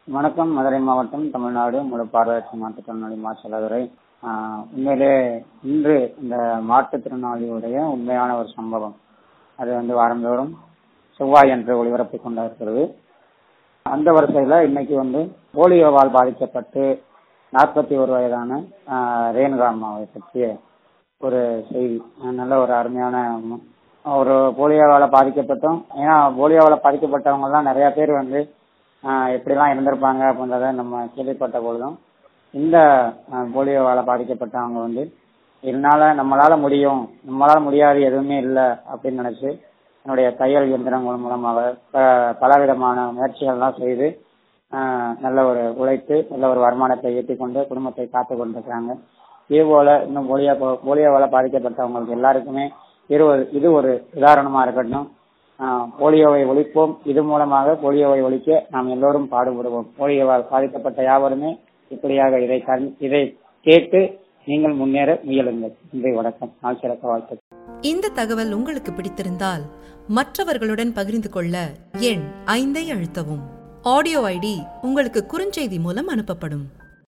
வணக்கம் மதுரை மாவட்டம் தமிழ்நாடு முழு பார்வையற்ற மாற்றுத்திறனாளி மாற்றலதுரை உண்மையிலே இன்று இந்த மாற்றுத்திறனாளியுடைய உண்மையான ஒரு சம்பவம் அது வந்து வாரந்தோறும் செவ்வாய் என்று ஒளிபரப்பு கொண்டிருக்கிறது அந்த வரிசையில் இன்னைக்கு வந்து போலியோவால் பாதிக்கப்பட்டு நாற்பத்தி ஒரு வயதான ஆஹ், ரேணுகா அம்மாவை பற்றிய ஒரு செய்தி அஹ், நல்ல ஒரு அருமையான ம- ஒரு போலியோவால் பாதிக்கப்பட்டோம் ஏன்னா போலியோவால் பாதிக்கப்பட்டவங்கலாம் நிறைய பேர் வந்து ஆஹ், எப்படிலாம் இருந்திருப்பாங்க அப்படின்றத நம்ம கேள்விப்பட்ட பொழுதும் இந்த ஆஹ், போலியோவால் பாதிக்கப்பட்டவங்க வந்து இதனால நம்மளால முடியும் நம்மளால முடியாது எதுவுமே இல்லை அப்படின்னு நினைச்சு என்னுடைய தையல் இயந்திரங்கள் மூலமாக ப- பலவிதமான முயற்சிகள்லாம் செய்து ஆஹ், நல்ல ஒரு உழைத்து நல்ல ஒரு வருமானத்தை ஈட்டிக் கொண்டு குடும்பத்தை காத்து கொண்டிருக்கிறாங்க இதே போல இன்னும் போலியோ போலியோவால் பாதிக்கப்பட்டவங்களுக்கு எல்லாருக்குமே இது ஒரு இது ஒரு உதாரணமா இருக்கட்டும் ஆஹ், போலியோவை ஒழிப்போம் இது மூலமாக போலியோவை ஒழிக்க நாம் எல்லோரும் பாடுபடுவோம் போலியோவால் பாதிக்கப்பட்ட யாவருமே இப்படியாக இதை கண்- இதை கேட்டு நீங்கள் முன்னேற முயலுங்கள் நன்றி வணக்கம் நாள் சிறக்க வாழ்த்துக்கள் இந்த தகவல் உங்களுக்கு பிடித்திருந்தால் மற்றவர்களுடன் பகிர்ந்து கொள்ள எண் ஐந்தை அழுத்தவும் ஆடியோ ஐடி உங்களுக்கு குறுஞ்செய்தி மூலம் அனுப்பப்படும்